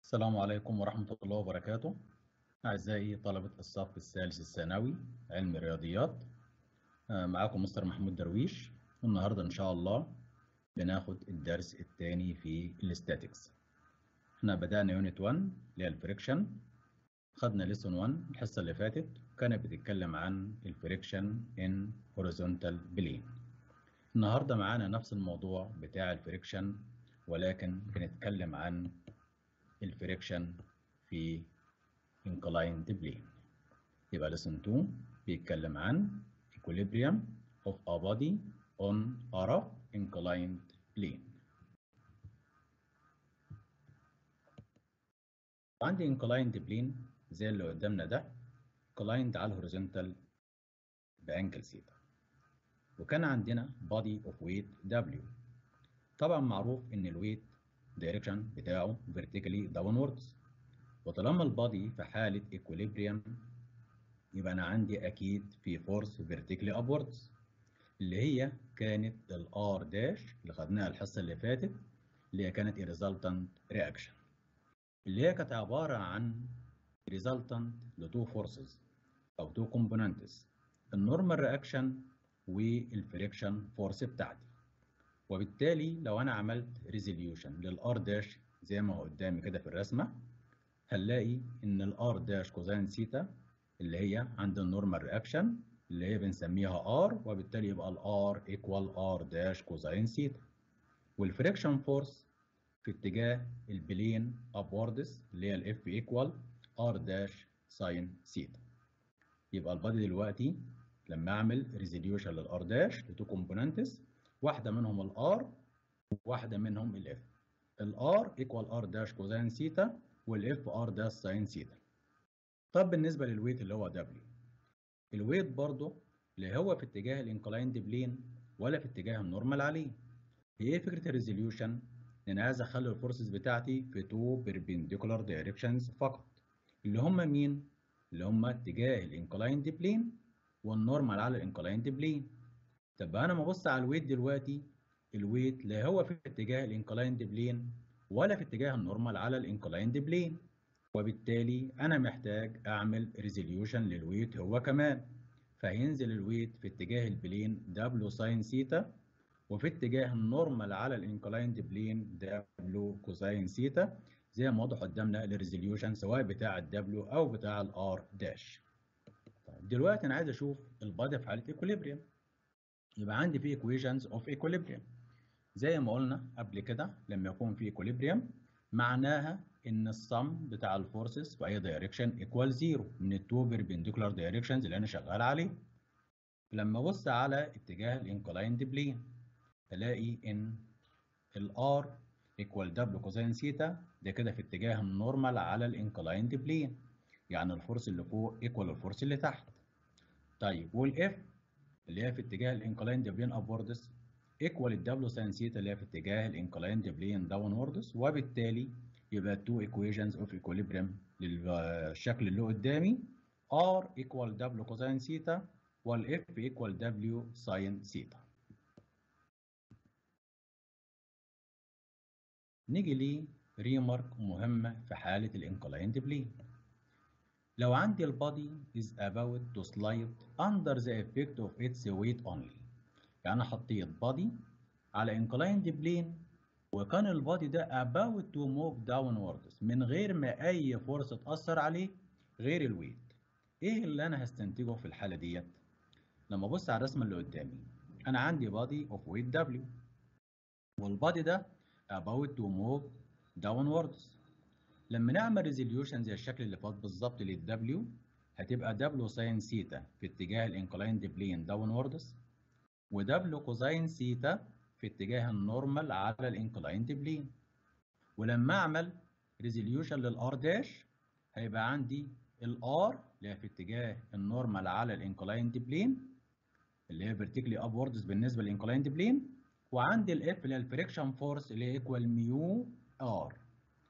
السلام عليكم ورحمة الله وبركاته أعزائي طلبة الصف الثالث الثانوي علم الرياضيات آه، معاكم مستر محمود درويش والنهاردة إن شاء الله بناخد الدرس الثاني في الاستاتيكس احنا بدأنا يونت 1 اللي هي الفريكشن خدنا ليسون 1 الحصة اللي فاتت كانت بتتكلم عن الفريكشن ان هوريزونتال بلين النهاردة معانا نفس الموضوع بتاع الفريكشن ولكن بنتكلم عن الفريكشن في inclined plane يبقى lesson 2 بيتكلم عن equilibrium of a body on a rough inclined plane عندي inclined plane زي اللي قدامنا ده inclined على الهوريزونتال بانجل سيتا وكان عندنا body of weight W طبعا معروف ان الويت direction بتاعه vertically downwards وطالما البادي في حالة equilibrium يبقى أنا عندي أكيد في force vertically upwards اللي هي كانت ال R dash اللي خدناها الحصة اللي فاتت اللي هي كانت resultant reaction اللي هي كانت عبارة عن resultant لتو forces أو تو components النورمال رياكشن والفريكشن فورس بتاعتي وبالتالي لو انا عملت ريزوليوشن للار داش زي ما هو قدامي كده في الرسمه هنلاقي ان الار داش كوزين سيتا اللي هي عند النورمال رياكشن اللي هي بنسميها ار وبالتالي يبقى الار ايكوال ار داش كوزين سيتا والفريكشن فورس في اتجاه البلين ابوردس اللي هي الاف ايكوال ار داش ساين سيتا يبقى البادي دلوقتي لما اعمل ريزوليوشن للار داش لتو كومبوننتس واحده منهم الار وواحده منهم الاف الار ايكوال ار داش كوزين سيتا والاف ار داش ساين سيتا طب بالنسبه للويت اللي هو دبليو الويت برضه لا هو في اتجاه الانكلايند بلين ولا في اتجاه النورمال عليه هي فكره الريزوليوشن ان انا عايز اخلي الفورسز بتاعتي في تو بيربنديكولار دايركشنز فقط اللي هم مين اللي هم اتجاه الانكلايند بلين والنورمال على الانكلايند بلين طب انا ما ابص على الويت دلوقتي الويت لا هو في اتجاه الانكلايند بلين ولا في اتجاه النورمال على الانكلايند بلين وبالتالي انا محتاج اعمل ريزوليوشن للويت هو كمان فهينزل الويت في اتجاه البلين دبليو ساين سيتا وفي اتجاه النورمال على الانكلايند بلين دبليو كوساين سيتا زي ما واضح قدامنا الريزوليوشن سواء بتاع الدبليو او بتاع الار داش طيب دلوقتي انا عايز اشوف البادي في حاله ايكوليبريم يبقى عندي في equations of equilibrium زي ما قلنا قبل كده لما يكون في equilibrium معناها ان السم بتاع الفورسز في اي دايركشن ايكوال زيرو من التو بيربنديكولار دايركشنز اللي انا شغال عليه لما ابص على اتجاه الانكلايند بلين الاقي ان الار ايكوال دبليو كوزين سيتا ده كده في اتجاه النورمال على الانكلايند بلين يعني الفورس اللي فوق ايكوال الفورس اللي تحت طيب والاف اللي هي في اتجاه الانكلايند بلين ابوردس ايكوال الدبليو ساين سيتا اللي هي في اتجاه الانكلايند بلين داونوردس وبالتالي يبقى التو ايكويشنز اوف ايكوليبريم للشكل اللي قدامي ار ايكوال دبليو كوساين سيتا والاف ايكوال دبليو ساين سيتا نيجي لي ريمارك مهمة في حالة الانكلايند بلين لو عندي البادي is about to slide under the effect of its weight only يعني حطيت بادي على inclined plane وكان البادي ده about to move downwards من غير ما أي فرصة تأثر عليه غير الويت إيه اللي أنا هستنتجه في الحالة ديت؟ لما أبص على الرسمة اللي قدامي أنا عندي body of weight W والبادي ده about to move downwards لما نعمل ريزوليوشن زي الشكل اللي فات بالظبط للدبليو هتبقى دبليو ساين سيتا في اتجاه الانكلايند بلين داونوردز ودبليو كوزاين سيتا في اتجاه النورمال على الانكلايند بلين ولما اعمل ريزوليوشن للار داش هيبقى عندي الار اللي هي في اتجاه النورمال على الانكلايند بلين اللي هي فيرتيكلي ابوردز بالنسبه للانكلايند بلين وعندي الاف اللي هي الفريكشن فورس اللي هي ايكوال ميو ار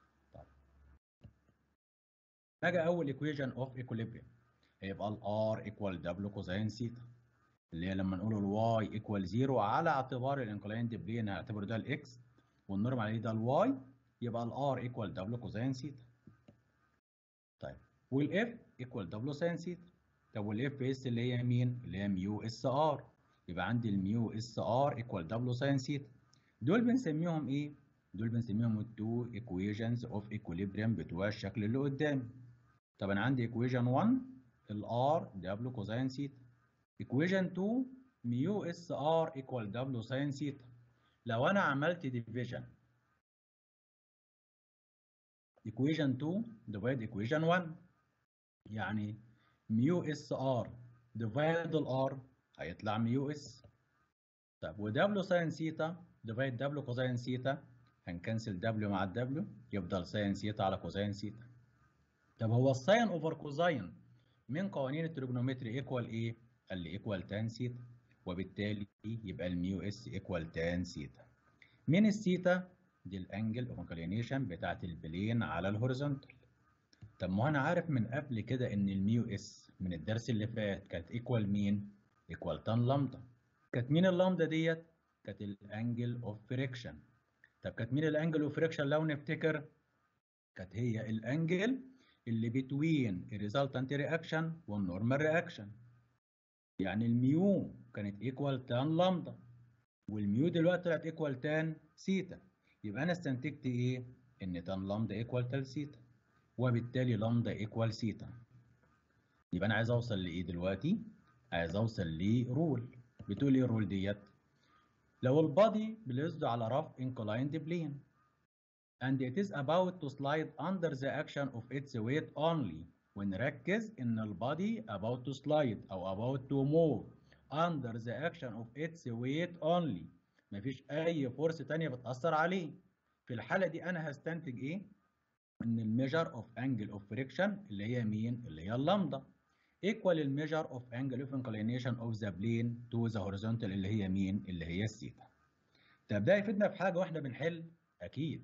نجي اول equation of equilibrium هيبقى ال R equal W cosine theta اللي هي لما نقول ال Y equal 0 على اعتبار الانكلايند بلين هنعتبر ده ال X والنورمال عليه ده ال Y يبقى الار ايكوال دبليو كوزين سيتا طيب والاف ايكوال دبليو ساين سيتا طب والاف اس اللي هي مين اللي هي ميو اس ار يبقى عندي الميو اس ار ايكوال دبليو ساين سيتا دول بنسميهم ايه دول بنسميهم التو ايكويشنز اوف ايكوليبريم بتوع الشكل اللي قدامي طب انا عندي ايكويشن 1 الار دبليو كوزين سيتا ايكويشن 2 ميو اس ار ايكوال دبليو ساين سيتا لو انا عملت ديفيجن equation 2 divide equation 1 يعني ميو اس ار divide الار هيطلع ميو اس طب ودبليو ساين سيتا divide دبليو كوزين سيتا هنكنسل دبليو مع الدبليو يفضل ساين سيتا على كوزين سيتا طب هو الساين اوفر كوزين من قوانين التريجونومتري ايكوال ايه؟ قال لي ايكوال تان سيتا وبالتالي يبقى الميو اس ايكوال تان سيتا مين السيتا؟ دي الانجل اوف انكلينيشن بتاعت البلين على الهوريزونتال طب ما انا عارف من قبل كده ان الميو اس من الدرس اللي فات كانت ايكوال مين ايكوال تان لامدا كانت مين اللامدا ديت كانت الانجل اوف فريكشن طب كانت مين الانجل اوف فريكشن لو نفتكر كانت هي الانجل اللي بتوين الريزلتنت رياكشن والنورمال رياكشن يعني الميو كانت ايكوال تان لامدا والميو دلوقتي طلعت ايكوال تان سيتا يبقى انا استنتجت ايه؟ ان تان لامدا ايكوال تان سيتا وبالتالي لامدا ايكوال سيتا يبقى انا عايز اوصل لايه دلوقتي؟ عايز اوصل لرول بتقول ايه الرول ديت؟ لو البادي بليزد على رف inclined plane and it is about to slide under the action of its weight only ونركز ان البادي about to slide او about to move under the action of its weight only مفيش اي فورس تانية بتأثر عليه في الحالة دي انا هستنتج ايه ان الميجر اوف انجل اوف فريكشن اللي هي مين اللي هي اللامدا equal الميجر اوف انجل اوف inclination of the plane to the horizontal اللي هي مين اللي هي الثيتا طب ده يفيدنا في حاجة واحنا بنحل اكيد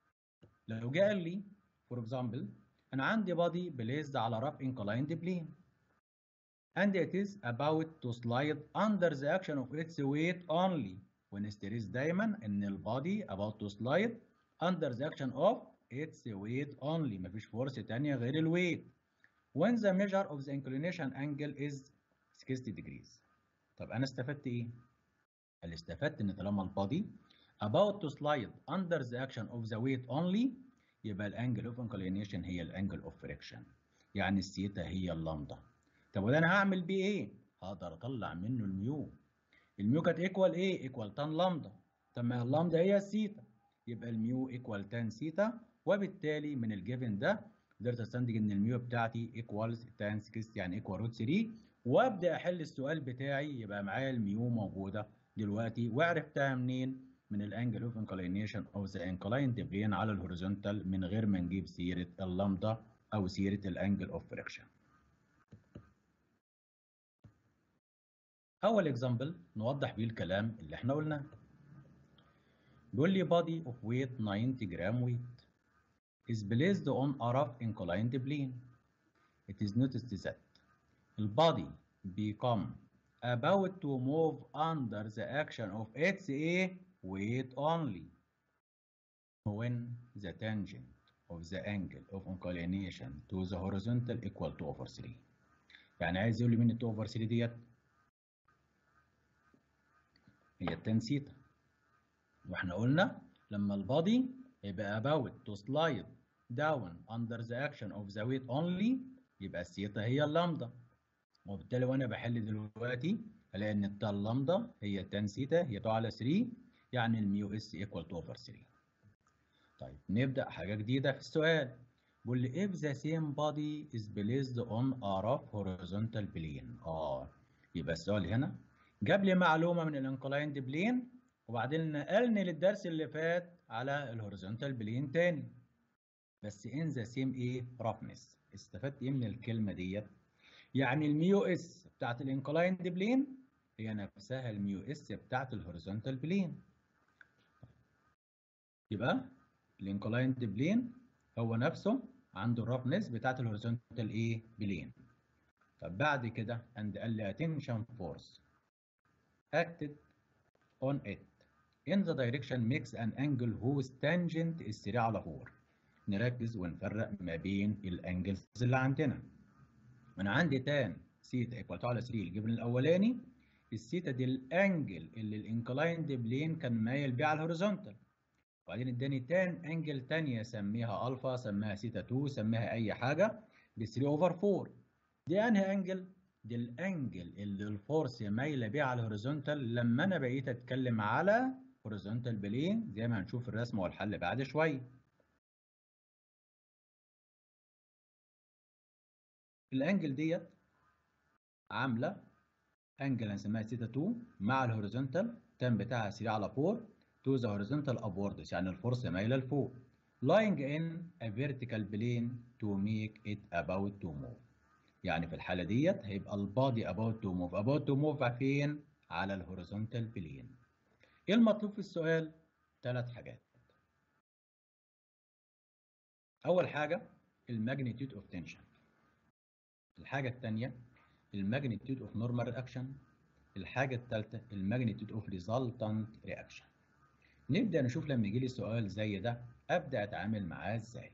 لو جه قال لي فور اكزامبل انا عندي بادي بليزد على رف inclined plane and it is about to slide under the action of its weight only ونستريس دايما ان البادي about to slide under the action of its weight only مفيش فورس تانية غير الويت when the measure of the inclination angle is 60 degrees طب انا استفدت ايه؟ اللي استفدت ان طالما البادي about to slide under the action of the weight only يبقى الانجل اوف inclination هي الانجل اوف فريكشن يعني الثيتا هي اللامدا طب وده انا هعمل بيه ايه؟ هقدر اطلع منه الميو الميو كانت ايكوال ايه؟ ايكوال تان لامدا طب ما اللامدا هي الثيتا يبقى الميو ايكوال تان ثيتا وبالتالي من الجيفن ده قدرت استنتج ان الميو بتاعتي ايكوالز تان 60 يعني ايكوال روت 3 وابدا احل السؤال بتاعي يبقى معايا الميو موجوده دلوقتي وعرفتها منين؟ من الانجل اوف انكلينيشن اوف ذا انكلايند بلين على الهوريزونتال من غير ما نجيب سيره اللامدا او سيره الانجل اوف فريكشن. اول اكزامبل نوضح بيه الكلام اللي احنا قلناه. بيقول لي body of weight 90 جرام weight is placed on a rough inclined plane. It is noticed that the body become about to move under the action of its a weight only when the tangent of the angle of inclination to the horizontal equal to over 3 يعني عايز يقول لي مين 2 over 3 ديت هي التان سيتا واحنا قلنا لما البادي يبقى about to slide down under the action of the weight only يبقى السيتا هي اللامدا وبالتالي وانا بحل دلوقتي هلاقي ان التان لامدا هي تان سيتا هي 2 على 3 يعني الميو اس ايكوال تو اوفر 3 طيب نبدا حاجه جديده في السؤال بيقول لي if the same body is placed on a rough horizontal plane اه يبقى السؤال هنا جاب لي معلومه من الانكلايند بلين وبعدين نقلني للدرس اللي فات على الهوريزونتال بلين تاني بس in the same ايه roughness استفدت ايه من الكلمه ديت يعني الميو اس بتاعت الانكلايند بلين هي نفسها الميو اس بتاعت الهوريزونتال بلين يبقى الانكلايند بلين هو نفسه عنده الرفنس بتاعت الهوريزونتال ايه بلين طب بعد كده and قال لي attention force acted on it in the direction makes an angle whose tangent is 3 على 4 نركز ونفرق ما بين الانجلز اللي عندنا انا عندي تان سيتا ايكوال على 3 الجبن الاولاني السيتا دي الانجل اللي الانكلايند بلين كان مايل بيه على الهوريزونتال وبعدين اداني تان انجل ثانيه سميها الفا سميها سيتا 2 سميها اي حاجه ب 3 اوفر 4 دي انهي انجل دي الانجل اللي الفورس مايله بيه على الهوريزونتال لما انا بقيت اتكلم على هوريزونتال بلين زي ما هنشوف الرسمه والحل بعد شويه الانجل ديت عامله انجل هنسميها سيتا 2 مع الهوريزونتال تان بتاعها 3 على 4 to the horizontal upwards يعني الفرصة مايلة لفوق lying in a vertical plane to make it about to move يعني في الحالة ديت هيبقى البادي about to move about to move فين؟ على الهوريزونتال بلين ايه المطلوب في السؤال؟ ثلاث حاجات أول حاجة الماجنتيود اوف تنشن الحاجة الثانية الماجنتيود اوف نورمال رياكشن الحاجة الثالثة الماجنتيود اوف ريزلتانت رياكشن نبدأ نشوف لما يجي لي سؤال زي ده أبدأ أتعامل معاه إزاي.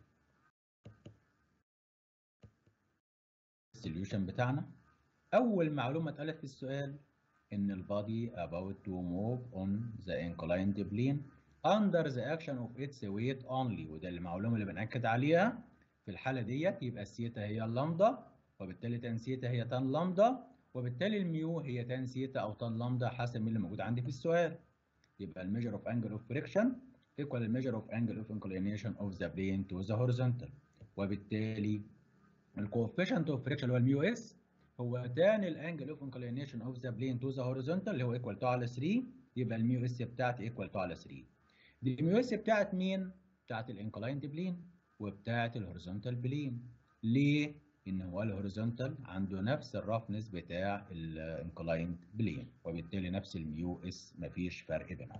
السوليوشن بتاعنا أول معلومة اتقالت في السؤال إن البادي about to move on the inclined plane under the action of its weight only وده المعلومة اللي بنأكد عليها في الحالة ديت يبقى السيتا هي اللامدا وبالتالي تان سيتا هي تان لامدا وبالتالي الميو هي تان سيتا أو تان لامدا حسب مين اللي موجود عندي في السؤال. يبقى الميجر اوف انجل اوف فريكشن equal الميجر اوف انجل اوف inclination اوف ذا plane تو ذا هوريزونتال وبالتالي الكوفيشنت اوف فريكشن اللي هو الميو اس هو تاني الانجل اوف inclination اوف ذا plane تو ذا هوريزونتال اللي هو ايكوال تو على 3 يبقى الميو اس بتاعتي ايكوال تو على 3 دي الميو اس بتاعت مين؟ بتاعت الانكلايند بلين وبتاعت الهوريزونتال بلين ليه؟ ان هو الهوريزونتال عنده نفس الرفنس بتاع الانكلايند بلين وبالتالي نفس الميو اس مفيش فرق بينهم.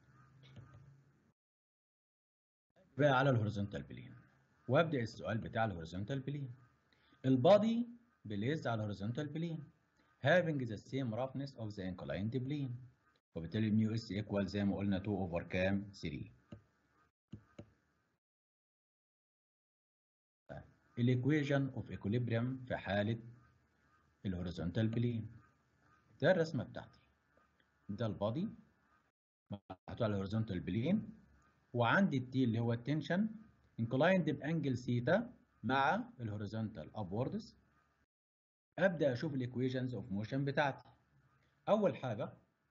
بقى على الهوريزونتال بلين وابدا السؤال بتاع الهوريزونتال بلين. البادي بليز على الهوريزونتال بلين having the same roughness of the inclined plane وبالتالي الميو اس ايكوال زي ما قلنا 2 اوفر كام 3 الايكويشن اوف ايكوليبريم في حاله الهوريزونتال بلين ده الرسمه بتاعتي ده البادي محطوط على الهوريزونتال بلين وعندي التي اللي هو التنشن انكلايند بانجل سيتا مع الهوريزونتال ابوردز ابدا اشوف الايكويشنز اوف موشن بتاعتي اول حاجه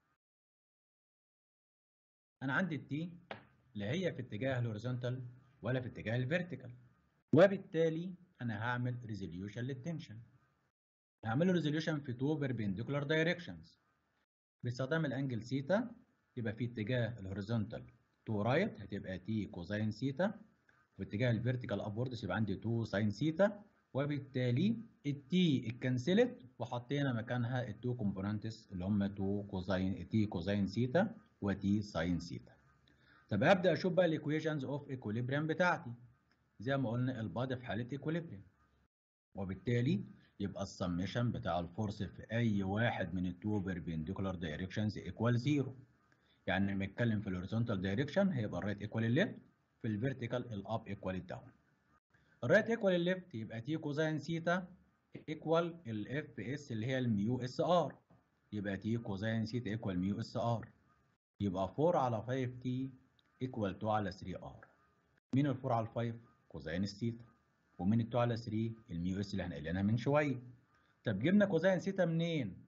انا عندي التي لا هي في اتجاه الهوريزونتال ولا في اتجاه الفيرتيكال وبالتالي انا هعمل ريزوليوشن للتنشن هعمل له ريزوليوشن في تو بيربنديكولار دايركشنز باستخدام الانجل سيتا يبقى في اتجاه الهوريزونتال تو رايت هتبقى تي كوزين سيتا واتجاه الفيرتيكال ابوردز يبقى عندي 2 ساين سيتا وبالتالي التي اتكنسلت وحطينا مكانها التو كومبوننتس اللي هم 2 كوزين تي كوزين سيتا وتي ساين سيتا طب ابدا اشوف بقى الايكويشنز اوف ايكوليبريم بتاعتي زي ما قلنا البادي في حاله ايكوليبريم وبالتالي يبقى السميشن بتاع الفورس في اي واحد من التو بيربنديكولار دايركشنز ايكوال زيرو يعني لما نتكلم في الهوريزونتال دايركشن هيبقى الرايت ايكوال الليفت في الفيرتيكال الاب ايكوال الداون الرايت ايكوال الليفت يبقى تي كوزين سيتا ايكوال الاف اس اللي هي الميو اس ار يبقى تي كوزين سيتا ايكوال ميو اس ار يبقى 4 على 5 تي ايكوال 2 على 3 ار مين ال 4 على 5 كوزين السيتا ومين ال 2 على 3 الميو اس اللي احنا قايلينها من شويه طب جبنا كوزين سيتا منين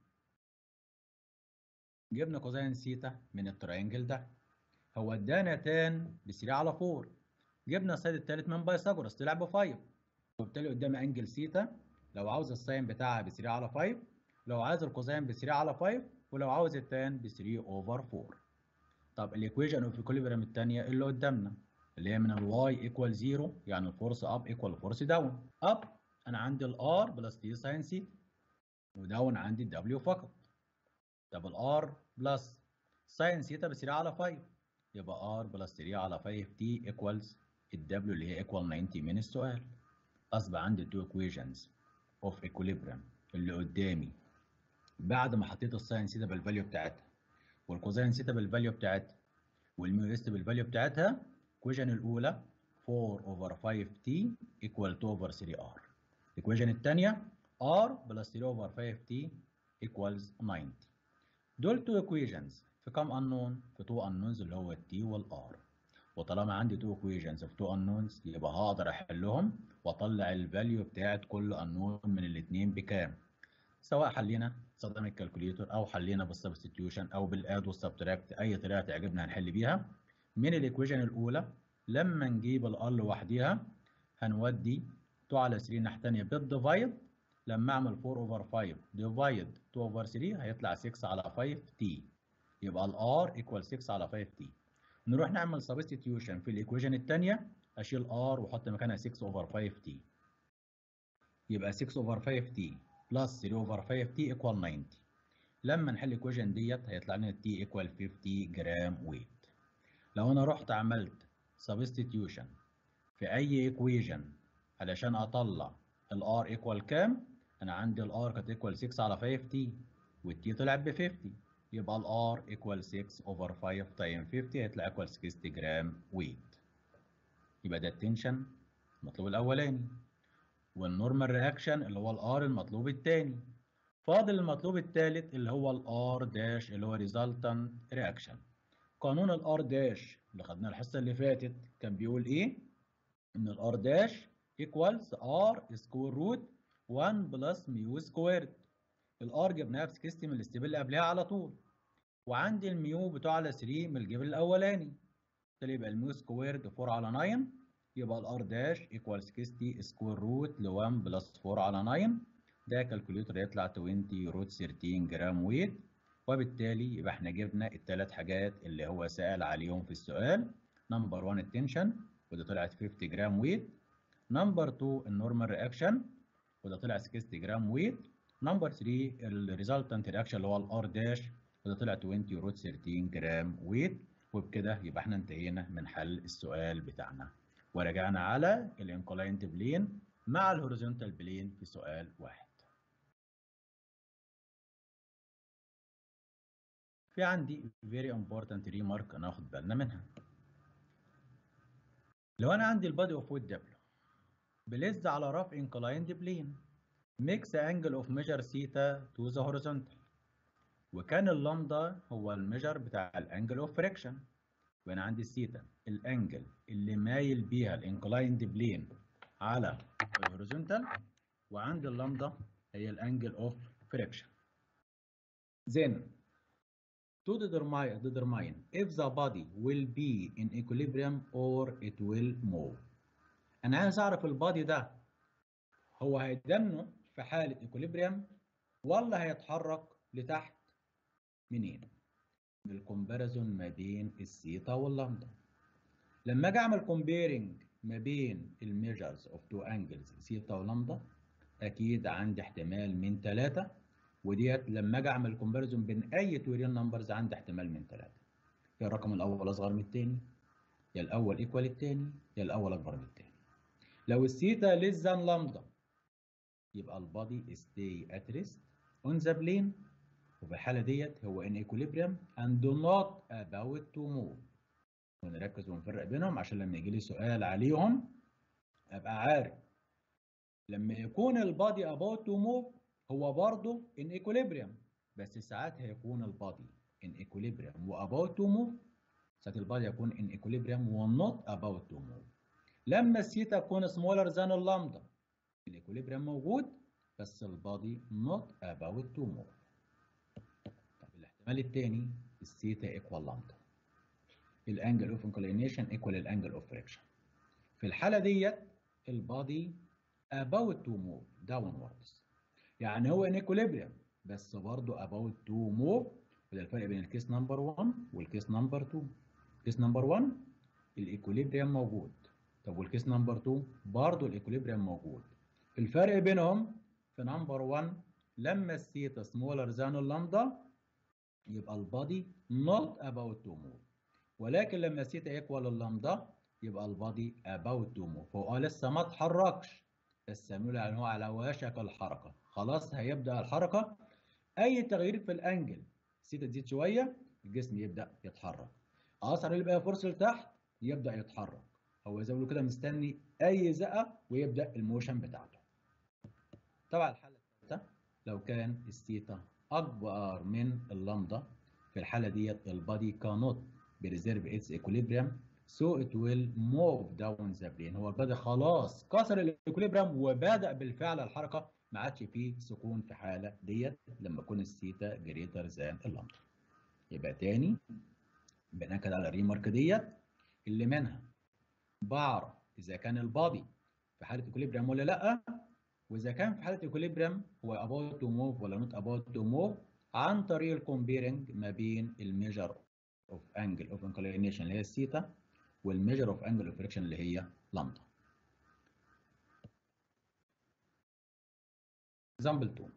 جبنا كوزين سيتا من التراينجل ده هو ادانا تان ب 3 على 4 جبنا السايد الثالث من بايثاغورس طلع ب 5 وبالتالي قدامي انجل سيتا لو عاوز الساين بتاعها ب 3 على 5 لو عايز الكوزين ب 3 على 5 ولو عاوز التان ب 3 اوفر 4 طب الايكويشن اوف ايكوليبريم الثانيه اللي قدامنا اللي هي من الواي ايكوال 0 يعني الفورس اب ايكوال الفورس داون اب انا عندي الار بلس تي ساين سيتا وداون عندي الدبليو فقط طب الار بلس ساين سيتا ب 3 على 5 يبقى ار بلس 3 على 5 تي ايكوالز الدبليو اللي هي ايكوال 90 من السؤال اصبح عندي التو ايكويشنز اوف ايكوليبريم اللي قدامي بعد ما حطيت الساين سيتا بالفاليو بتاعتها والكوزين سيتا بالفاليو بتاعتها والميو اس بالفاليو بتاعتها الايكويشن الاولى 4 over 5t equal 2 over 3r الايكويشن الثانيه r plus 3 over 5t equals 90 دول تو equations في كام unknown في 2 unknowns اللي هو الt والr وطالما عندي 2 equations في 2 unknowns يبقى هقدر احلهم واطلع الفاليو بتاعت كل unknown من الاثنين بكام سواء حلينا استخدام الكالكوليتر او حلينا بالسبستيوشن او بالاد والسبتراكت اي طريقه تعجبنا هنحل بيها من الايكويشن الاولى لما نجيب الار لوحديها هنودي 2 على 3 الناحيه الثانيه بالديفايد لما اعمل 4 اوفر 5 ديفايد 2 اوفر 3 هيطلع 6 على 5 تي يبقى الار ايكوال 6 على 5 تي نروح نعمل سبستيوشن في الايكويشن الثانيه اشيل ار واحط مكانها 6 اوفر 5 تي يبقى 6 اوفر 5 تي بلس 3 اوفر 5 تي ايكوال 90 لما نحل الايكويشن ديت هيطلع لنا تي ايكوال 50 جرام ويت لو انا رحت عملت سبستيوشن في اي ايكويشن علشان اطلع الار ايكوال كام انا عندي الار كانت ايكوال 6 على 5 تي والتي طلعت ب 50 يبقى الار ايكوال 6 اوفر 5 تايم 50 هيطلع ايكوال 60 جرام ويت يبقى ده التنشن المطلوب الاولاني والنورمال رياكشن اللي هو الار المطلوب الثاني فاضل المطلوب الثالث اللي هو الار داش اللي هو ريزلتنت رياكشن قانون الار داش اللي خدناه الحصه اللي فاتت كان بيقول ايه ان الار داش ايكوالز ار سكوير روت 1 بلس ميو سكويرد الار جبناها في 60 من الاستيب اللي قبلها على طول وعندي الميو بتاع على 3 من الجبل الاولاني بالتالي يبقى الميو سكويرد 4 على 9 يبقى الار داش ايكوال 60 سكوير روت ل 1 بلس 4 على 9 ده كالكوليتر يطلع 20 روت 13 جرام ويت وبالتالي يبقى احنا جبنا الثلاث حاجات اللي هو سأل عليهم في السؤال نمبر 1 التنشن وده طلعت 50 جرام ويت نمبر 2 النورمال رياكشن وده طلع 60 جرام ويت نمبر 3 الريزلتنت رياكشن اللي هو الار داش وده طلع 20 روت 13 جرام ويت وبكده يبقى احنا انتهينا من حل السؤال بتاعنا ورجعنا على الانكلاينت بلين مع الهوريزونتال بلين في سؤال واحد في عندي very important remark ناخد بالنا منها لو انا عندي البادي اوف ويت دبليو بلز على رف inclined plane makes angle of measure theta to the horizontal وكان اللامدا هو الميجر بتاع الانجل اوف فريكشن وانا عندي الثيتا الانجل اللي مايل بيها الانكلايند بلين على الهوريزونتال وعندي اللامدا هي الانجل اوف فريكشن then to determine, determine if the body will be in equilibrium or it will move. أنا عايز أعرف البادي ده هو هيدمنه في حالة equilibrium ولا هيتحرك لتحت منين؟ من الكومباريزون ما بين الثيتا واللامدا. لما أجي أعمل comparing ما بين الميجرز اوف تو انجلز ثيتا ولامدا أكيد عندي احتمال من ثلاثة وديت لما اجي اعمل كومباريزون بين اي تو ريال نمبرز عندي احتمال من ثلاثه يا الرقم الاول اصغر من الثاني يا الاول ايكوال الثاني يا الاول اكبر من الثاني لو الثيتا ليس ذان لامدا يبقى البادي ستي ات ريست اون ذا بلين وفي الحاله ديت هو ان ايكوليبريم اند نوت اباوت تو موف ونركز ونفرق بينهم عشان لما يجي لي سؤال عليهم ابقى عارف لما يكون البادي اباوت تو موف هو برضه in equilibrium بس ساعات هيكون البادي in equilibrium و about to move ساعات البادي يكون in equilibrium و not about to move لما الثيتا تكون smaller than اللامدا الايكوليبريم موجود بس البادي not about to move طب الاحتمال الثاني الثيتا ايكوال لامدا الانجل اوف انكلينيشن ايكوال الانجل اوف فريكشن في الحاله ديت البادي about to move downwards يعني هو ان ايكوليبريم بس برضه about to move وده الفرق بين الكيس نمبر 1 والكيس نمبر 2 كيس نمبر 1 الايكوليبريم موجود طب والكيس نمبر 2 برضه الايكوليبريم موجود الفرق بينهم في نمبر 1 لما الثيتا سمولر ذان اللامدا يبقى البادي not about to move ولكن لما الثيتا ايكوال اللامدا يبقى البادي about to move فهو لسه ما اتحركش بس عملوا يعني هو على وشك الحركه خلاص هيبدا الحركه اي تغيير في الانجل الثيتا تزيد شويه الجسم يبدا يتحرك اثر اللي بقى فورس لتحت يبدا يتحرك هو زي ما بيقولوا كده مستني اي زقه ويبدا الموشن بتاعته طبعا الحاله الثالثه لو كان الثيتا اكبر من اللامدا في الحاله ديت البادي كانوت بريزيرف اتس ايكوليبريم سو ات ويل موف داون ذا بلين هو البادي خلاص كسر الايكوليبريم وبدا بالفعل الحركه ما عادش فيه سكون في حاله ديت لما يكون الثيتا جريتر ذان اللامدا يبقى تاني بناكد على الريمارك ديت اللي منها بعرف اذا كان البادي في حاله ايكوليبريم ولا لا واذا كان في حاله ايكوليبريم هو اباوت تو موف ولا نوت اباوت تو موف عن طريق الكومبيرنج ما بين الميجر اوف انجل اوف انكلينيشن اللي هي الثيتا والميجر اوف انجل اوف فريكشن اللي هي لامدا. Example 2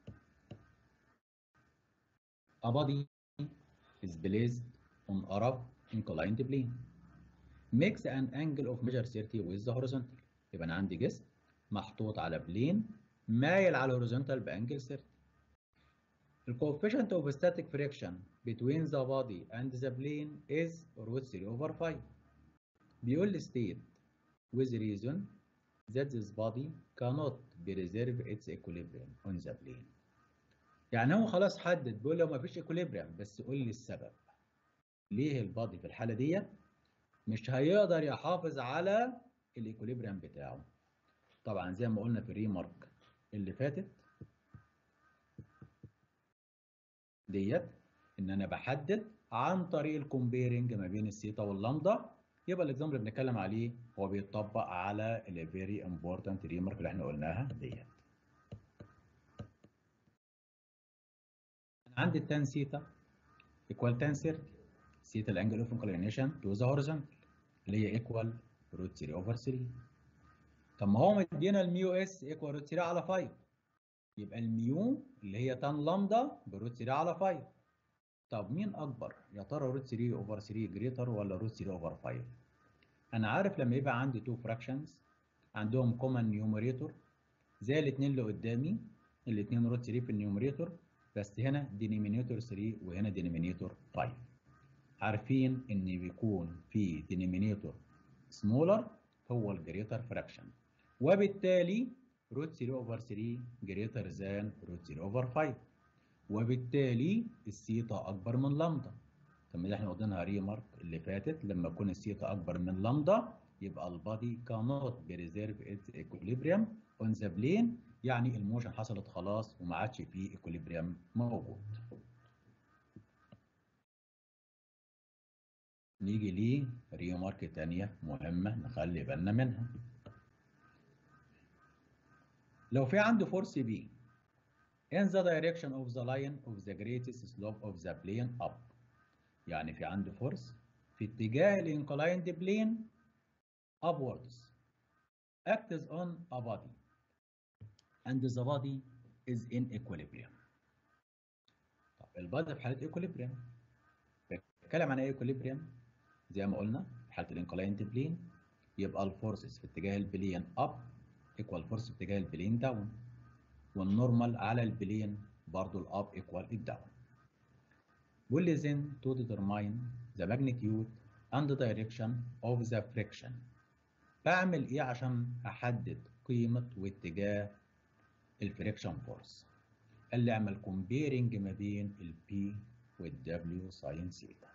A body is placed on a rough inclined plane makes an angle of measure 30 with the horizontal يبقى انا عندي جسم محطوط على بلين مايل على الهوريزونتال بانجل 30 The coefficient of static friction between the body and the plane is root 3 over 5. بيقول لي state with reason that this body cannot preserve its equilibrium on the plane. يعني هو خلاص حدد بيقول لو ما فيش equilibrium بس قول لي السبب. ليه البادي في الحالة ديت مش هيقدر يحافظ على الايكوليبريم بتاعه. طبعا زي ما قلنا في الريمارك اللي فاتت ديت ان انا بحدد عن طريق الكومبيرنج ما بين الثيتا واللامدا يبقى الاكزامبل اللي بنتكلم عليه هو بيتطبق على الفيري امبورتنت ريمارك اللي احنا قلناها ديت. انا عندي التان ثيتا ايكوال تان 30 ثيتا الانجل اوف انكلينيشن تو ذا هوريزونتال اللي هي ايكوال روت 3 اوفر 3 طب ما هو مدينا الميو اس ايكوال روت 3 على 5 يبقى الميو اللي هي تان لامدا بروت 3 على 5 طب مين اكبر يا ترى روت 3 اوفر 3 جريتر ولا روت 3 اوفر 5 انا عارف لما يبقى عندي تو فراكشنز عندهم كومن نيوميريتور زي الاثنين اللي قدامي الاثنين روت 3 في النيوميريتور بس هنا دينيمينيتور 3 وهنا دينيمينيتور 5 عارفين ان بيكون في دينيمينيتور سمولر هو الجريتر فراكشن وبالتالي روت 3 اوفر 3 جريتر ذان روت 3 اوفر 5 وبالتالي الثيتا اكبر من لامدا طب ما احنا واخدينها ريمارك اللي فاتت لما يكون الثيتا اكبر من لامدا يبقى البادي كانوت بريزيرف اتس ايكوليبريم اون ذا بلين يعني الموشن حصلت خلاص وما عادش فيه ايكوليبريم موجود نيجي ليه ريمارك تانية مهمة نخلي بالنا منها لو في عندي فورس بي in the direction of the line of the greatest slope of the plane up يعني في عندي فورس في اتجاه الانكلايند بلين upwards acts on a body and the body is in equilibrium طب البادي في حالة equilibrium بتكلم عن ايه equilibrium زي ما قلنا في حالة الانكلايند بلين يبقى الفورسز في اتجاه البلين up equal force في اتجاه البلين down والنورمال على البلين برضو الاب ايكوال الداون بيقول لي then to determine the magnitude and direction of the friction بعمل ايه عشان احدد قيمة واتجاه الفريكشن فورس قال لي اعمل comparing ما بين البي والدبليو ساين ثيتا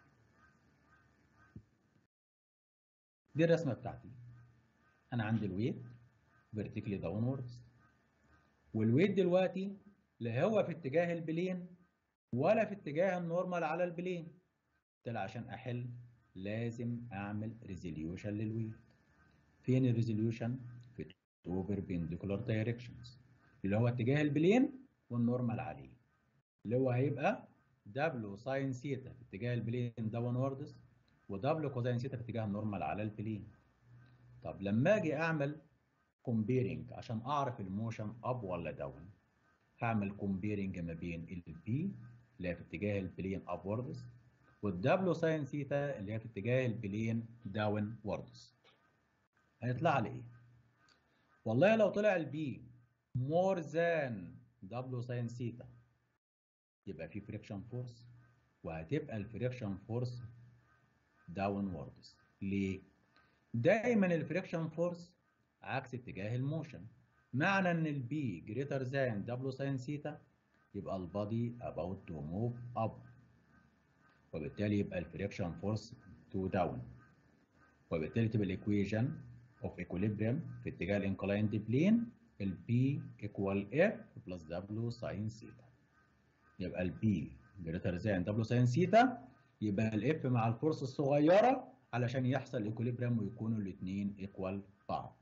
دي الرسمة بتاعتي انا عندي الويت vertically downwards والويت دلوقتي لا هو في اتجاه البلين ولا في اتجاه النورمال على البلين طلع عشان احل لازم اعمل ريزوليوشن للويت فين الريزوليوشن في تو بيربنديكولار دايركشنز اللي هو اتجاه البلين والنورمال عليه اللي هو هيبقى دبليو ساين ثيتا في اتجاه البلين داونوردز ودبليو كوزين ثيتا في اتجاه النورمال على البلين طب لما اجي اعمل كومبيرنج عشان اعرف الموشن اب ولا داون هعمل كومبيرنج ما بين البي اللي هي في اتجاه البلين ابوردز والدبليو ساين ثيتا اللي هي في اتجاه البلين داون وردز هيطلع لي ايه والله لو طلع البي مور ذان دبليو ساين ثيتا يبقى في فريكشن فورس وهتبقى الفريكشن فورس داونوردز ليه؟ دايما الفريكشن فورس عكس اتجاه الموشن معنى ان البي جريتر ذان دبليو ساين ثيتا يبقى البادي about to move up وبالتالي يبقى الفريكشن فورس تو داون وبالتالي تبقى الايكويشن اوف ايكوليبريم في اتجاه الانكلايند بلين البي ايكوال اف بلس دبليو ساين ثيتا يبقى البي جريتر ذان دبليو ساين ثيتا يبقى الاف مع الفورس الصغيره علشان يحصل ايكوليبريم ويكونوا الاثنين ايكوال بعض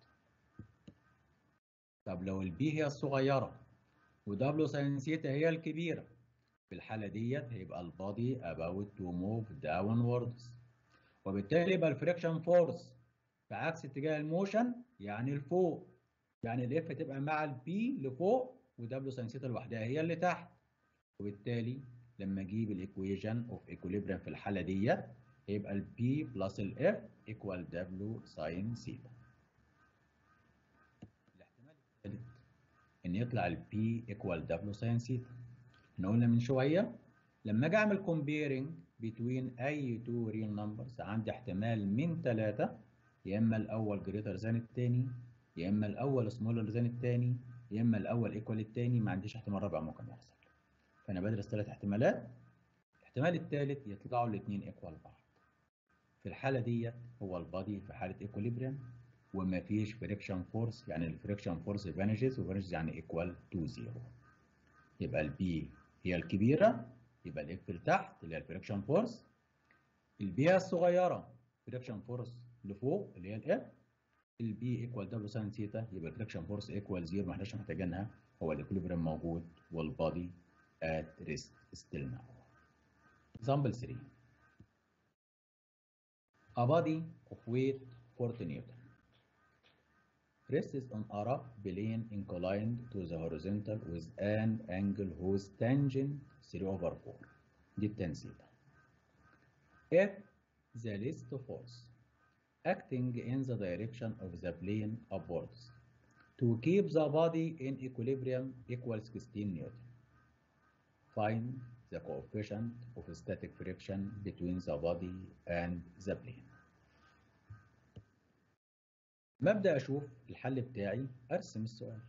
طب لو البي هي الصغيره ودبليو ساين ثيتا هي الكبيره في الحاله ديت هيبقى البادي about to move downwards وبالتالي يبقى الفريكشن فورس في عكس اتجاه الموشن يعني لفوق يعني الاف تبقى مع البي لفوق ودبليو ساين ثيتا لوحدها هي اللي تحت وبالتالي لما اجيب الايكويشن اوف ايكوليبريم في الحاله ديت هيبقى البي بلس الاف ايكوال دبليو ساين ثيتا الاحتمال الثالث ان يطلع البي ايكوال دبليو ساين ثيتا احنا قلنا من شويه لما اجي اعمل كومبيرنج بين اي تو ريل نمبرز عندي احتمال من ثلاثه يا اما الاول جريتر ذان الثاني يا اما الاول سمولر ذان الثاني يا اما الاول ايكوال الثاني ما عنديش احتمال رابع ممكن يحصل فانا بدرس ثلاث احتمالات الاحتمال الثالث يطلعوا الاثنين ايكوال بعض في الحاله ديت هو البادي في حاله ايكوليبريم وما فيش فريكشن فورس يعني الفريكشن فورس فانيجز وفانيجز يعني ايكوال تو زيرو يبقى البي هي الكبيره يبقى الاف لتحت اللي هي الفريكشن فورس البي الصغيره فريكشن فورس لفوق اللي هي الاف البي ايكوال دبليو ساين ثيتا يبقى الفريكشن فورس ايكوال زيرو ما احناش محتاجينها هو الاكوليبريم موجود والبادي at rest still now. Example 3. A body of weight 40 Newton rests on a rough plane inclined to the horizontal with an angle whose tangent 3 over 4 دي التان theta. If the least force acting in the direction of the plane upwards to keep the body in equilibrium equals 16 Newton. Find the coefficient of static friction between the body and the plane. مبدأ أشوف الحل بتاعي أرسم السؤال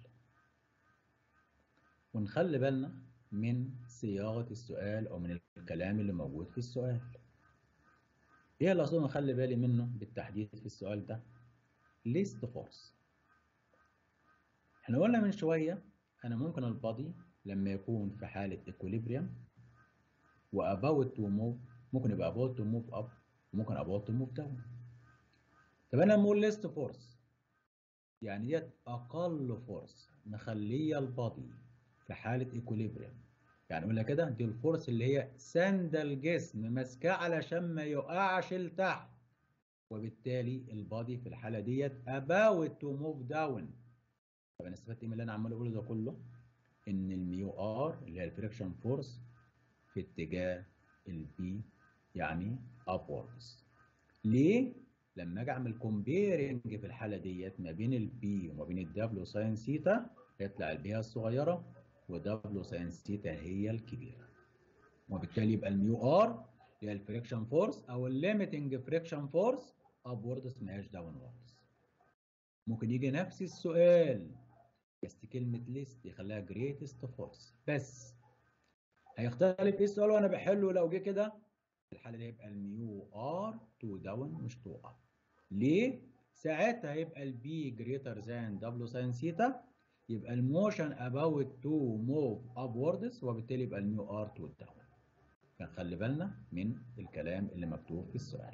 ونخلي بالنا من صياغة السؤال أو من الكلام اللي موجود في السؤال. إيه اللي أصلا أخلي بالي منه بالتحديد في السؤال ده؟ least force. إحنا قلنا من شوية أنا ممكن البادي لما يكون في حالة equilibrium و about to move ممكن يبقى about to move up وممكن about to move down. طب أنا لما أقول least force يعني ديت أقل فورس مخلية البادي في حالة equilibrium. يعني قلنا كده دي الفورس اللي هي سند الجسم ماسكاه علشان ما يقعش لتحت. وبالتالي البادي في الحالة ديت about to move down. طب أنا استفدت إيه من اللي أنا عمال أقوله ده كله؟ ان الميو ار اللي هي الفريكشن فورس في اتجاه البي يعني upwards ليه لما اجي اعمل كومبيرنج في الحاله ديت ما بين البي وما بين الدبليو ساين ثيتا يطلع البي الصغيره ودبليو ساين ثيتا هي الكبيره وبالتالي يبقى الميو ار هي الفريكشن فورس او الليميتنج فريكشن فورس upwards ما هياش downwards ممكن يجي نفس السؤال بس كلمة ليست يخليها greatest force بس هيختلف ايه السؤال وانا بحله لو جه كده في الحالة دي هيبقى الميو ار تو داون مش تو اب ليه؟ ساعتها هيبقى البي greater than دبليو ساين ثيتا يبقى الموشن about to move upwards وبالتالي يبقى الميو ار تو داون فنخلي بالنا من الكلام اللي مكتوب في السؤال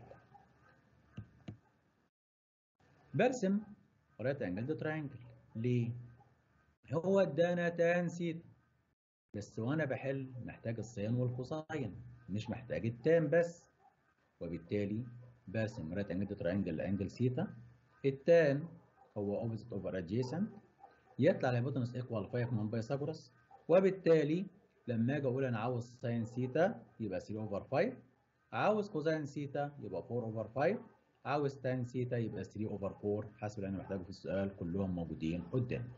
برسم رايت انجل تراينجل ليه؟ هو ادانا تان سيتا بس وانا بحل محتاج السين والكوساين مش محتاج التان بس وبالتالي برسم رايت انجل تراينجل لانجل سيتا التان هو اوبزيت اوفر ادجيسنت يطلع الهيبوتنس ايكوال 5 من بايثاغورس وبالتالي لما اجي اقول انا عاوز ساين سيتا يبقى 3 اوفر 5 عاوز كوزين سيتا يبقى 4 اوفر 5 عاوز تان سيتا يبقى 3 اوفر 4 حسب اللي انا محتاجه في السؤال كلهم موجودين قدامي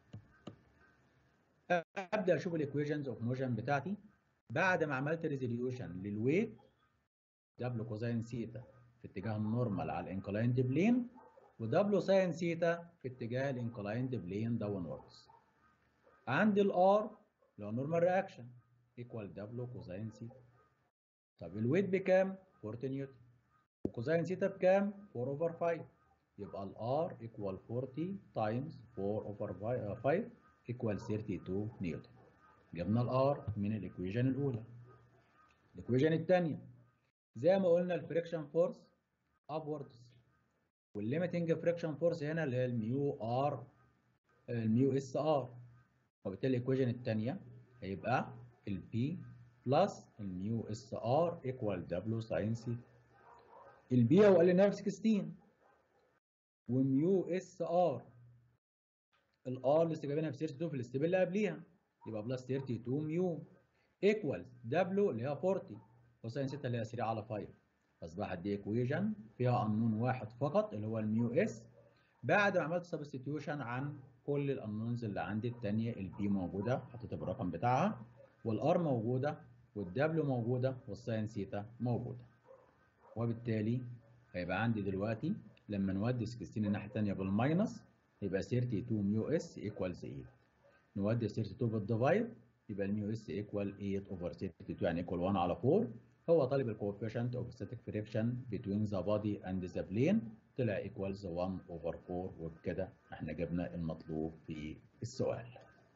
ابدا اشوف الايكويشنز اوف موشن بتاعتي بعد ما عملت ريزوليوشن للويت دبليو كوزين سيتا في اتجاه النورمال على الانكلايند بلين ودبليو ساين ثيتا في اتجاه الانكلايند بلين داونوردز عندي الار اللي هو نورمال رياكشن ايكوال دبليو كوزين ثيتا طب الويت بكام 40 نيوتن وكوزين ثيتا بكام 4 اوفر 5 يبقى الار ايكوال 40 تايمز 4 اوفر 5 ايكوال 32 نيوتن جبنا الار من الايكويشن الاولى الايكويشن الثانيه زي ما قلنا الفريكشن فورس ابوردز والليميتنج فريكشن فورس هنا اللي هي الميو ار الميو اس ار وبالتالي الايكويشن الثانيه هيبقى البي بلس الميو اس ار ايكوال دبليو ساين سي البي هو قال لنا في 16 وميو اس ار الار لسه جايبينها في 32 في الاستيب اللي قبليها يبقى بلس 32 ميو ايكوالز دبليو اللي هي 40 كوساين 6 اللي هي 3 على 5 اصبحت دي ايكويشن فيها قانون واحد فقط اللي هو الميو اس بعد ما عملت سبستيتيوشن عن كل الانونز اللي عندي الثانيه البي موجوده حطيتها بالرقم بتاعها والار موجوده والدبليو موجوده والساين سيتا موجوده وبالتالي هيبقى عندي دلوقتي لما نودي 16 الناحيه الثانيه بالماينس يبقى 32 ميو اس ايكوالز 8 نودي 32 بالديفايد يبقى الميو اس ايكوال 8 اوفر 32 يعني ايكوال 1 على 4 هو طالب الكوفيشنت اوف ستاتيك فريكشن بين ذا بادي اند ذا بلين طلع ايكوالز 1 اوفر 4 وبكده احنا جبنا المطلوب في السؤال.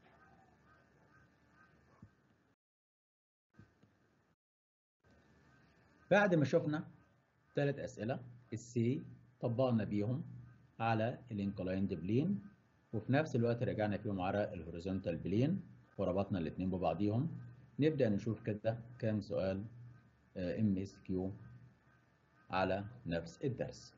بعد ما شفنا ثلاث اسئله السي طبقنا بيهم على الانكلايند بلين وفي نفس الوقت رجعنا فيهم على الهوريزونتال بلين وربطنا الاثنين ببعضيهم نبدا نشوف كده كام سؤال ام اس كيو على نفس الدرس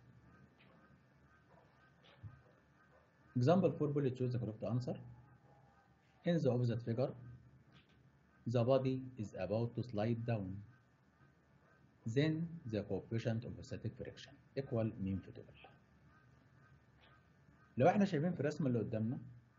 example 4 bullet choose the correct answer in the opposite figure the body is about to slide down then the coefficient of static friction equal مين في دول لو احنا شايفين في الرسمه اللي قدامنا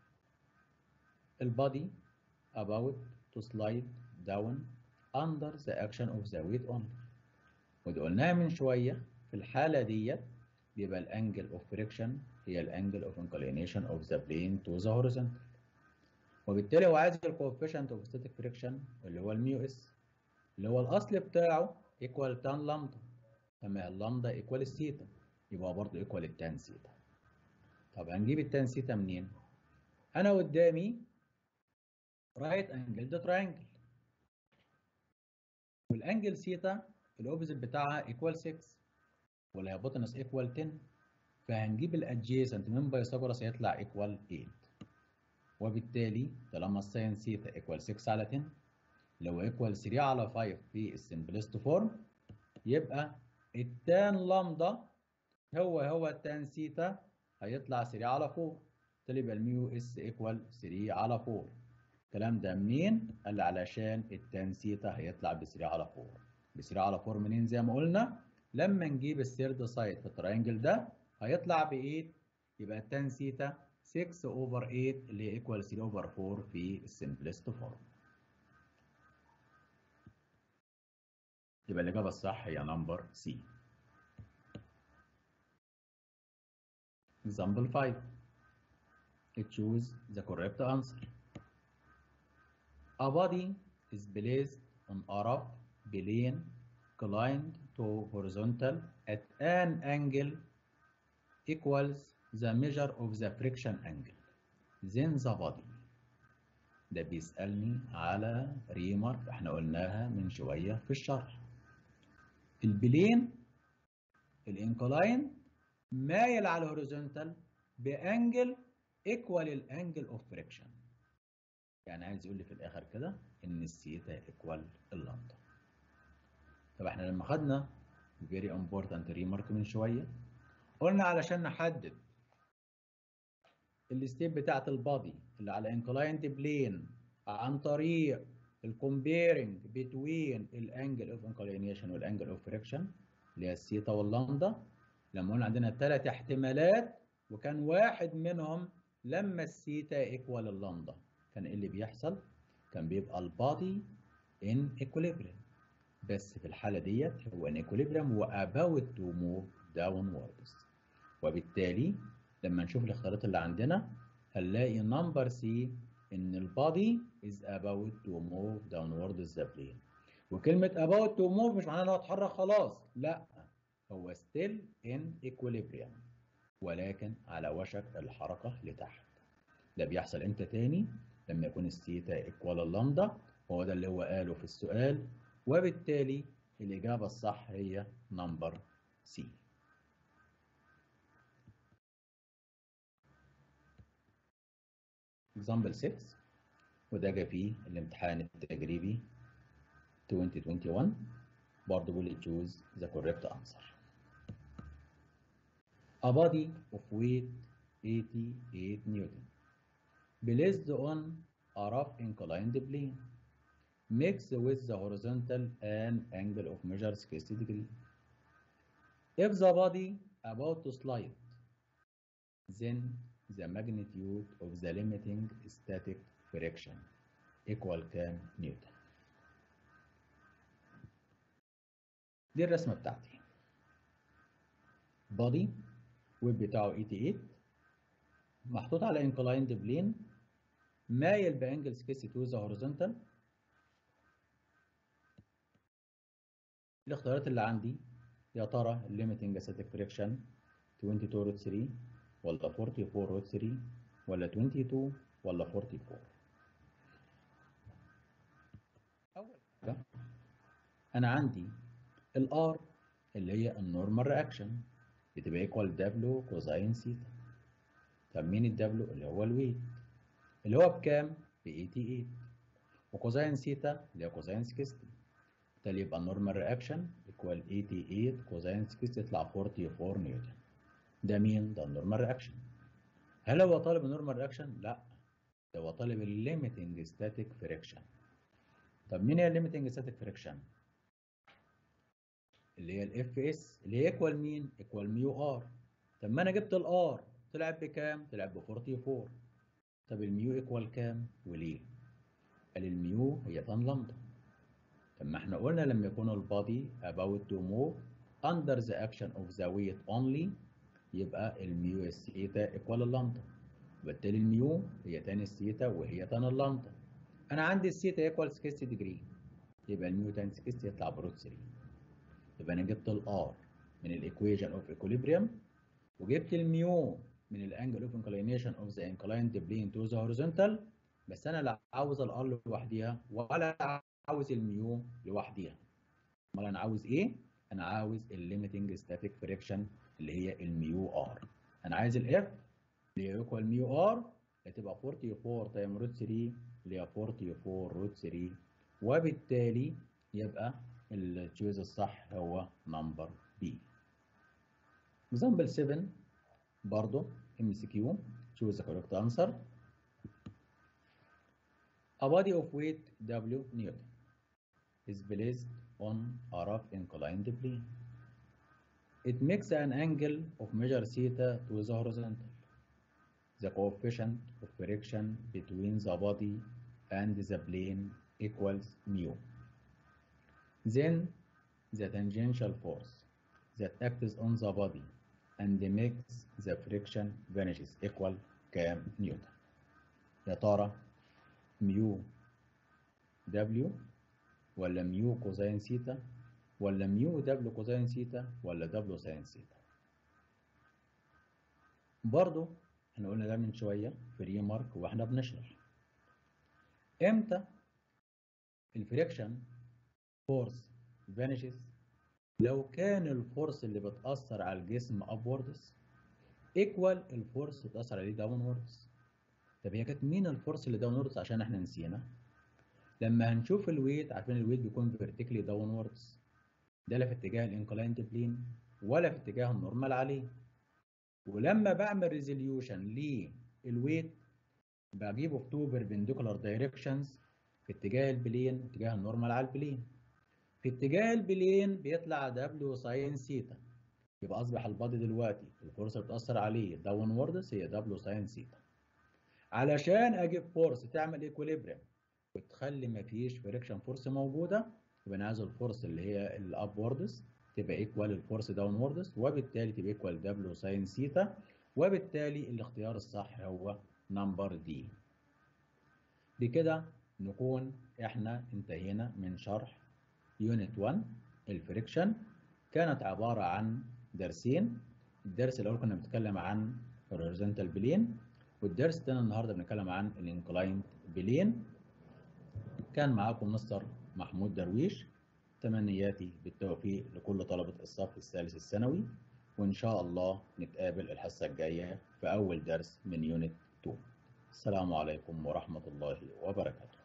البادي about to slide down under the action of the weight only ودي قلناها من شويه في الحاله ديت بيبقى الانجل اوف فريكشن هي الانجل اوف inclination of the plane to the horizontal وبالتالي هو عايز الكوفيشنت اوف ستاتيك فريكشن اللي هو الميو اس اللي هو الاصل بتاعه ايكوال تان لامدا لما اللامدا ايكوال الثيتا يبقى برضه ايكوال التان ثيتا طب هنجيب التان ثيتا منين؟ انا قدامي رايت انجل ده تراينجل والانجل ثيتا الاوبزيت بتاعها ايكوال 6 والهيبوتنس ايكوال 10 فهنجيب الادجيسنت من بايثاغورس هيطلع ايكوال 8 وبالتالي طالما الساين ثيتا ايكوال 6 على 10 لو ايكوال 3 على 5 في السمبلست فورم يبقى التان لامدا هو هو التان ثيتا هيطلع 3 على 4 بالتالي يبقى الميو اس ايكوال 3 على 4 الكلام ده منين؟ قال لي علشان التان ثيتا هيطلع ب 3 على 4 ب 3 على 4 منين زي ما قلنا؟ لما نجيب الثيرد سايد في التراينجل ده هيطلع ب 8 يبقى التان ثيتا 6 اوفر 8 اللي هي ايكوال 3 اوفر 4 في السمبلست فورم. يبقى الإجابة الصح هي نمبر سي. Example 5. Choose the correct answer. A body is placed on a rough plane inclined to horizontal at an angle equals the measure of the friction angle. Then the body. ده بيسألني على ريمارك احنا قلناها من شوية في الشرح. البلين الانكلاين مايل على الهوريزونتال بانجل ايكوال الانجل اوف فريكشن يعني عايز يقول لي في الاخر كده ان الثيتا ايكوال اللامدا طب احنا لما خدنا فيري امبورتنت ريمارك من شويه قلنا علشان نحدد الستيب بتاعت البادي اللي على انكلايند بلين عن طريق الكومبيرنج بين الانجل اوف انكلينيشن والانجل اوف فريكشن اللي هي الثيتا واللامدا لما قلنا عندنا ثلاث احتمالات وكان واحد منهم لما الثيتا ايكوال اللامدا كان ايه اللي بيحصل؟ كان بيبقى البادي ان ايكوليبريم بس في الحالة ديت هو ان equilibrium و about to move downwards وبالتالي لما نشوف الاختيارات اللي عندنا هنلاقي نمبر سي ان البادي is about to move downwards the plane وكلمة about to move مش معناها انه اتحرك خلاص لا هو still in equilibrium ولكن على وشك الحركة لتحت ده بيحصل امتى تاني لما يكون الثيتا ايكوال اللامدا هو ده اللي هو قاله في السؤال وبالتالي الإجابة الصح هي نمبر سي example 6 وده جه فيه الامتحان التجريبي 2021 برضه بيقول choose the correct answer a body of weight 88 newton placed on a rough inclined plane makes with the horizontal an angle of measure 60 degree. If the body about to slide, then the magnitude of the limiting static friction equal كام نيوتن. دي الرسمة بتاعتي. body ويب بتاعه 88 محطوط على inclined plane مايل بانجل 60 to the horizontal الاختيارات اللي عندي يا ترى الليميتنج static friction 22 روت 3 ولا 44 روت 3 ولا 22 ولا 44 اول حاجه انا عندي الار اللي هي النورمال رياكشن بتبقى ايكوال دبليو كوزاين سيتا طب مين الدبليو اللي هو الويت اللي هو بكام ب 88 وكوزاين سيتا اللي هي كوزاين 60 بالتالي يبقى النورمال رياكشن ايكوال 88 كوزين 60 يطلع 44 نيوتن ده مين؟ ده النورمال رياكشن هل هو طالب النورمال رياكشن؟ لا ده هو طالب الليميتنج ستاتيك فريكشن طب مين هي الليميتنج ستاتيك فريكشن؟ اللي هي الاف اس اللي هي ايكوال مين؟ ايكوال ميو ار طب ما انا جبت الار طلعت بكام؟ طلعت ب 44 طب الميو ايكوال كام؟ وليه؟ قال الميو هي تان لامدا طب ما احنا قلنا لما يكون البادي about to move under the action of the weight only يبقى الميو اس ثيتا ايكوال اللامدا وبالتالي الميو هي تان الثيتا وهي تان اللامدا انا عندي الثيتا ايكوال 60 ديجري يبقى الميو تان 60 يطلع بروت 3 يبقى انا جبت الار من الايكويشن اوف equilibrium وجبت الميو من الانجل اوف inclination of the inclined plane to the horizontal بس انا لا عاوز الار لوحديها ولا عاوز الميو لوحديها امال انا عاوز ايه انا عاوز الليميتنج ستاتيك فريكشن اللي هي الميو ار انا عايز الاف اللي هي ايكوال ميو ار هتبقى 44 تايم روت 3 اللي هي 44 روت 3 وبالتالي يبقى التشويز الصح هو نمبر بي example 7 برضه ام سي كيو choose the correct answer A body of weight W Newton is placed on a rough inclined plane. It makes an angle of measure theta to the horizontal. The coefficient of friction between the body and the plane equals mu. Then the tangential force that acts on the body and makes the friction vanishes equal كام نيوتن. يا ترى ميو دبليو ولا ميو كوزين سيتا ولا ميو دبليو كوزين سيتا ولا دبليو ساين سيتا برضو احنا قلنا ده من شويه في ريمارك واحنا بنشرح امتى الفريكشن فورس فانيشز لو كان الفورس اللي بتاثر على الجسم ابوردز ايكوال الفورس اللي بتاثر عليه داونوردز طب هي كانت مين الفورس اللي داونوردز عشان احنا نسينا لما هنشوف الويت عارفين الويت بيكون فيرتيكلي داونوردز ده لا في اتجاه الانكلايند بلين ولا في اتجاه النورمال عليه ولما بعمل ريزوليوشن للويت بجيبه في تو بيربنديكولار دايركشنز في اتجاه البلين واتجاه النورمال على البلين في اتجاه البلين بيطلع دبليو ساين سيتا يبقى اصبح البادي دلوقتي الفورس اللي بتاثر عليه داون ووردز هي دبليو ساين سيتا علشان اجيب فورس تعمل ايكوليبريم وتخلي مفيش فريكشن فورس موجوده يبقى انا عايز الفورس اللي هي الابوردز تبقى ايكوال الفورس داونوردز وبالتالي تبقى ايكوال دبليو ساين سيتا وبالتالي الاختيار الصح هو نمبر دي بكده نكون احنا انتهينا من شرح يونت 1 الفريكشن كانت عبارة عن درسين الدرس الأول كنا بنتكلم عن الهوريزونتال بلين والدرس الثاني النهارده بنتكلم عن الانكلايند بلين كان معاكم مستر محمود درويش تمنياتي بالتوفيق لكل طلبة الصف الثالث الثانوي وإن شاء الله نتقابل الحصة الجاية في أول درس من يونت 2 السلام عليكم ورحمة الله وبركاته